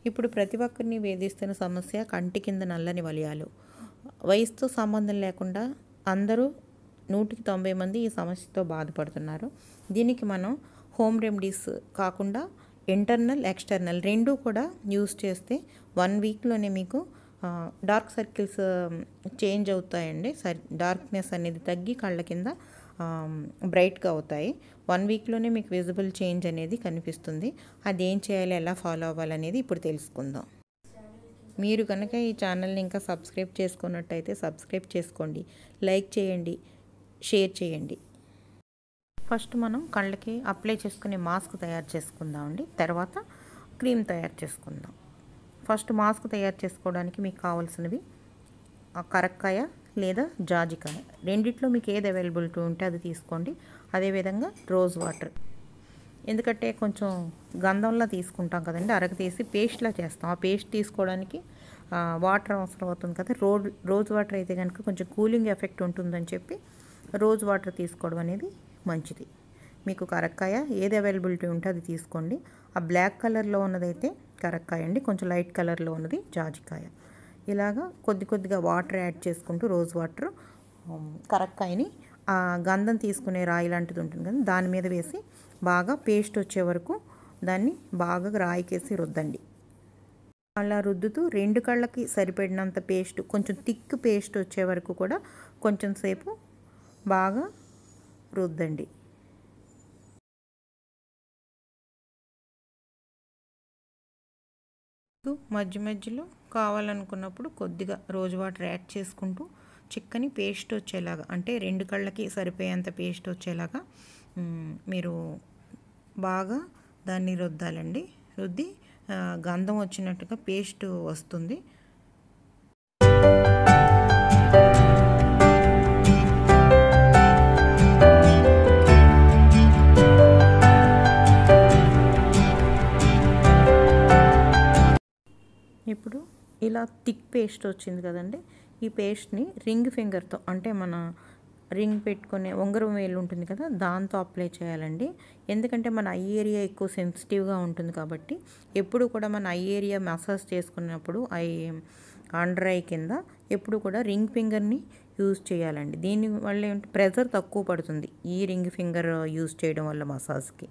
ఇప్పుడు ప్రతి ఒక్కరిని వేధిస్తున్న సమస్య కంటి కింద నల్లని వలయాలు వయసుతో సంబంధం లేకుండా అందరూ నూటికి తొంభై మంది ఈ సమస్యతో బాధపడుతున్నారు దీనికి మనం హోమ్ రెమెడీస్ కాకుండా ఇంటర్నల్ ఎక్స్టర్నల్ రెండూ కూడా యూస్ చేస్తే వన్ వీక్లోనే మీకు డార్క్ సర్కిల్స్ చేంజ్ అవుతాయండి సర్ డార్క్నెస్ అనేది తగ్గి కళ్ళ కింద బ్రైట్గా అవుతాయి వన్ వీక్లోనే మీకు విజిబుల్ చేంజ్ అనేది కనిపిస్తుంది అది ఏం చేయాలి ఎలా ఫాలో అవ్వాలనేది ఇప్పుడు తెలుసుకుందాం మీరు కనుక ఈ ఛానల్ని ఇంకా సబ్స్క్రైబ్ చేసుకున్నట్టయితే సబ్స్క్రైబ్ చేసుకోండి లైక్ చేయండి షేర్ చేయండి ఫస్ట్ మనం కళ్ళకి అప్లై చేసుకునే మాస్క్ తయారు చేసుకుందామండి తర్వాత క్రీమ్ తయారు చేసుకుందాం ఫస్ట్ మాస్క్ తయారు చేసుకోవడానికి మీకు కావాల్సినవి కరక్కాయ లేదా జాజికాయ రెండిట్లో మీకు ఏది అవైలబిలిటీ ఉంటే అది తీసుకోండి అదేవిధంగా రోజ్ వాటర్ ఎందుకంటే కొంచెం గంధంలా తీసుకుంటాం కదండి అరగ తీసి పేస్ట్లా చేస్తాం ఆ పేస్ట్ తీసుకోవడానికి వాటర్ అవసరం అవుతుంది కదా రోడ్ రోజ్ వాటర్ అయితే కనుక కొంచెం కూలింగ్ ఎఫెక్ట్ ఉంటుందని చెప్పి రోజ్ వాటర్ తీసుకోవడం అనేది మంచిది మీకు కరక్కాయ ఏది అవైలబిలిటీ ఉంటే అది తీసుకోండి ఆ బ్లాక్ కలర్లో ఉన్నదైతే కరక్కాయ అండి కొంచెం లైట్ కలర్లో ఉన్నది జాజికాయ ఇలాగా కొద్ది కొద్దిగా వాటర్ యాడ్ చేసుకుంటూ రోజ్ వాటర్ కరక్కాయని ఆ గంధం తీసుకునే రాయి లాంటిది ఉంటుంది కదా దాని మీద వేసి బాగా పేస్ట్ వచ్చే వరకు దాన్ని బాగా రాయికేసి రుద్దండి అలా రుద్దుతూ రెండు కళ్ళకి సరిపడినంత పేస్ట్ కొంచెం థిక్ పేస్ట్ వచ్చే వరకు కూడా కొంచెం సేపు బాగా రుద్దండి మధ్య మధ్యలో కావాలనుకున్నప్పుడు కొద్దిగా రోజు వాటర్ యాడ్ చేసుకుంటూ చిక్కని పేస్ట్ వచ్చేలాగా అంటే రెండు కళ్ళకి సరిపోయేంత పేస్ట్ వచ్చేలాగా మీరు బాగా దాన్ని రుద్దాలండి రుద్ది గంధం వచ్చినట్టుగా పేస్ట్ వస్తుంది ఇప్పుడు ఇలా థిక్ పేస్ట్ వచ్చింది కదండి ఈ పేస్ట్ని రింగ్ ఫింగర్తో అంటే మన రింగ్ పెట్టుకునే ఉంగరం వేలు ఉంటుంది కదా దాంతో అప్లై చేయాలండి ఎందుకంటే మన ఐ ఏరియా ఎక్కువ సెన్సిటివ్గా ఉంటుంది కాబట్టి ఎప్పుడు కూడా మన ఐ ఏరియా మసాజ్ చేసుకున్నప్పుడు ఐ అండర్ ఐ కింద ఎప్పుడు కూడా రింగ్ ఫింగర్ని యూజ్ చేయాలండి దీని వల్ల ఏంటి ప్రెజర్ తక్కువ పడుతుంది ఈ రింగ్ ఫింగర్ యూజ్ చేయడం వల్ల మసాజ్కి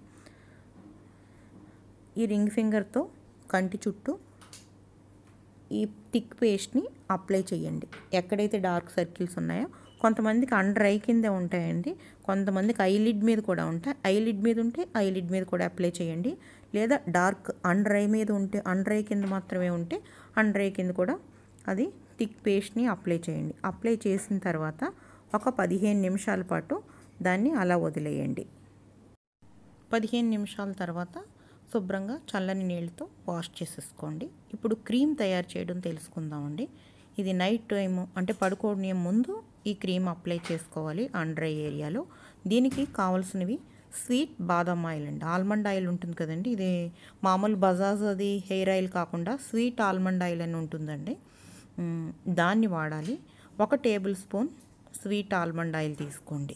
ఈ రింగ్ ఫింగర్తో కంటి చుట్టూ ఈ థిక్ పేస్ట్ని అప్లై చేయండి ఎక్కడైతే డార్క్ సర్కిల్స్ ఉన్నాయో కొంతమందికి అండర్ ఐ కిందే ఉంటాయండి కొంతమందికి ఐలిడ్ మీద కూడా ఉంటాయి ఐలిడ్ మీద ఉంటే ఐలిడ్ మీద కూడా అప్లై చేయండి లేదా డార్క్ అండర్ ఐ మీద ఉంటే అండర్ ఐ కింద మాత్రమే ఉంటే అండర్ ఐ కింద కూడా అది థిక్ పేస్ట్ని అప్లై చేయండి అప్లై చేసిన తర్వాత ఒక పదిహేను నిమిషాల పాటు దాన్ని అలా వదిలేయండి పదిహేను నిమిషాల తర్వాత శుభ్రంగా చల్లని నీళ్ళతో వాష్ చేసేసుకోండి ఇప్పుడు క్రీమ్ తయారు చేయడం తెలుసుకుందామండి ఇది నైట్ టైం అంటే పడుకోవడం ముందు ఈ క్రీమ్ అప్లై చేసుకోవాలి అండర్ ఐ ఏరియాలో దీనికి కావాల్సినవి స్వీట్ బాదం ఆయిల్ అండి ఆల్మండ్ ఆయిల్ ఉంటుంది కదండి ఇది మామూలు బజాజ్ అది హెయిర్ ఆయిల్ కాకుండా స్వీట్ ఆల్మండ్ ఆయిల్ అని ఉంటుందండి దాన్ని వాడాలి ఒక tablespoon sweet almond oil తీసుకోండి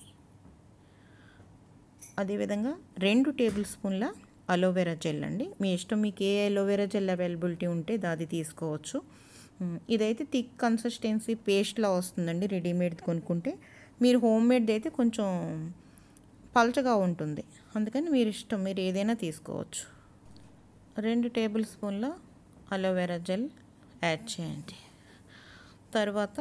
అదేవిధంగా రెండు టేబుల్ స్పూన్ల అలోవెరా జెల్ అండి మీ ఇష్టం మీకు ఏ అలోవెరా జెల్ అవైలబిలిటీ ఉంటే అది తీసుకోవచ్చు ఇదైతే థిక్ కన్సిస్టెన్సీ పేస్ట్లా వస్తుందండి రెడీమేడ్ కొనుక్కుంటే మీరు హోమ్ మేడ్ అయితే కొంచెం పల్చగా ఉంటుంది అందుకని మీరు ఇష్టం మీరు ఏదైనా తీసుకోవచ్చు రెండు టేబుల్ స్పూన్ల అలోవెరా జెల్ యాడ్ చేయండి తర్వాత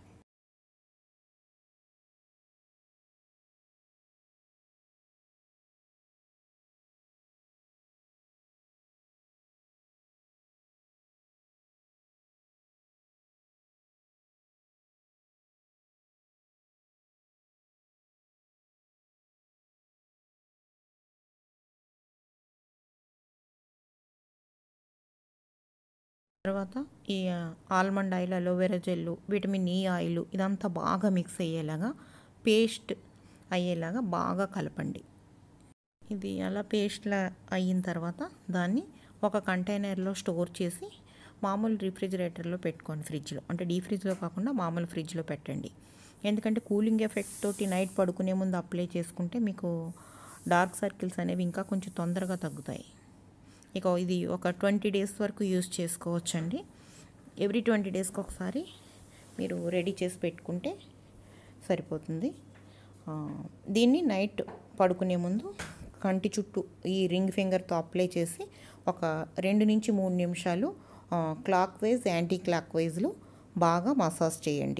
తర్వాత ఈ almond oil aloe vera gel vitamin E oil ఇదంతా బాగా మిక్స్ అయ్యేలాగా పేస్ట్ అయ్యేలాగా బాగా కలపండి ఇది అలా పేస్ట్లా అయిన తర్వాత దాన్ని ఒక కంటైనర్లో స్టోర్ చేసి మామూలు రిఫ్రిజిరేటర్లో పెట్టుకోండి ఫ్రిడ్జ్లో అంటే డీ ఫ్రిడ్జ్లో కాకుండా మామూలు ఫ్రిడ్జ్లో పెట్టండి ఎందుకంటే కూలింగ్ ఎఫెక్ట్ తోటి నైట్ పడుకునే ముందు అప్లై చేసుకుంటే మీకు డార్క్ సర్కిల్స్ అనేవి ఇంకా కొంచెం తొందరగా తగ్గుతాయి ఇక ఇది ఒక ట్వంటీ డేస్ వరకు యూజ్ చేసుకోవచ్చండి ఎవ్రీ ట్వంటీ డేస్కి ఒకసారి మీరు రెడీ చేసి పెట్టుకుంటే సరిపోతుంది ఆ, దీన్ని నైట్ పడుకునే ముందు కంటి చుట్టూ ఈ రింగ్ ఫింగర్తో అప్లై చేసి ఒక రెండు నుంచి మూడు నిమిషాలు క్లాక్ వైజ్ యాంటీ క్లాక్ వైజ్లో బాగా మసాజ్ చేయండి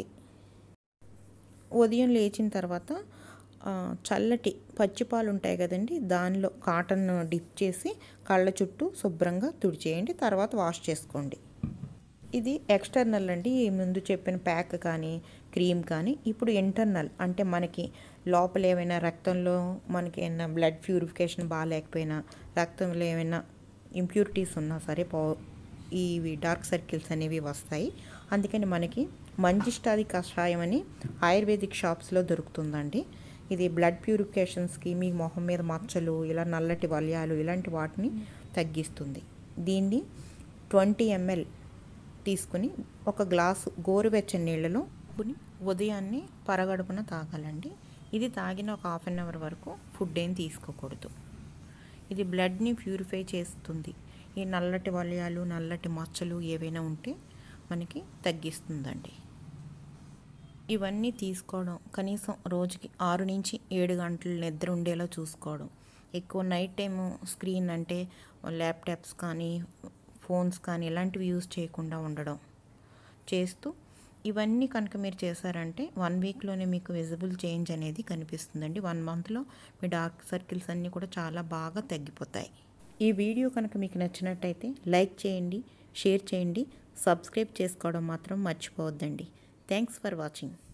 ఉదయం లేచిన తర్వాత ఆ, చల్లటి పచ్చిపాలు ఉంటాయి కదండి దానిలో కాటన్ డిప్ చేసి కళ్ళ చుట్టూ శుభ్రంగా తుడిచేయండి తర్వాత వాష్ చేసుకోండి ఇది ఎక్స్టర్నల్ అండి ఈ ముందు చెప్పిన ప్యాక్ కానీ క్రీమ్ కానీ ఇప్పుడు ఇంటర్నల్ అంటే మనకి లోపల ఏమైనా రక్తంలో మనకి ఏమైనా బ్లడ్ ప్యూరిఫికేషన్ బాగాలేకపోయినా రక్తంలో ఏమైనా ఇంప్యూరిటీస్ ఉన్నా సరే పో ఇవి డార్క్ సర్కిల్స్ అనేవి వస్తాయి అందుకని మనకి మంజిష్టాది కషాయం అని ఆయుర్వేదిక్ షాప్స్లో దొరుకుతుందండి ఇది బ్లడ్ ప్యూరిఫికేషన్స్కి మీ మొహం మీద మచ్చలు ఇలా నల్లటి వలయాలు ఇలాంటి వాటిని తగ్గిస్తుంది దీన్ని ట్వంటీ ఎంఎల్ తీసుకుని ఒక గ్లాసు గోరువెచ్చని నీళ్ళలో ఉప్పుని ఉదయాన్నే పరగడుపున తాగాలండి ఇది తాగిన ఒక హాఫ్ అన్ అవర్ వరకు ఫుడ్ ఏం తీసుకోకూడదు ఇది బ్లడ్ని ప్యూరిఫై చేస్తుంది ఈ నల్లటి వలయాలు నల్లటి మచ్చలు ఏవైనా ఉంటే మనకి తగ్గిస్తుందండి ఇవన్నీ తీసుకోవడం కనీసం రోజుకి ఆరు నుంచి ఏడు గంటలు నిద్ర ఉండేలా చూసుకోవడం ఎక్కువ నైట్ టైము స్క్రీన్ అంటే ల్యాప్టాప్స్ కానీ ఫోన్స్ కానీ ఇలాంటివి యూజ్ చేయకుండా ఉండడం చేస్తూ ఇవన్నీ కనుక మీరు చేశారంటే వన్ వీక్లోనే మీకు విజిబుల్ చేంజ్ అనేది కనిపిస్తుందండి వన్ మంత్లో మీ డార్క్ సర్కిల్స్ అన్నీ కూడా చాలా బాగా తగ్గిపోతాయి ఈ వీడియో కనుక మీకు నచ్చినట్టయితే లైక్ చేయండి షేర్ చేయండి సబ్స్క్రైబ్ చేసుకోవడం మాత్రం మర్చిపోవద్దండి థ్యాంక్స్ ఫర్ వాచింగ్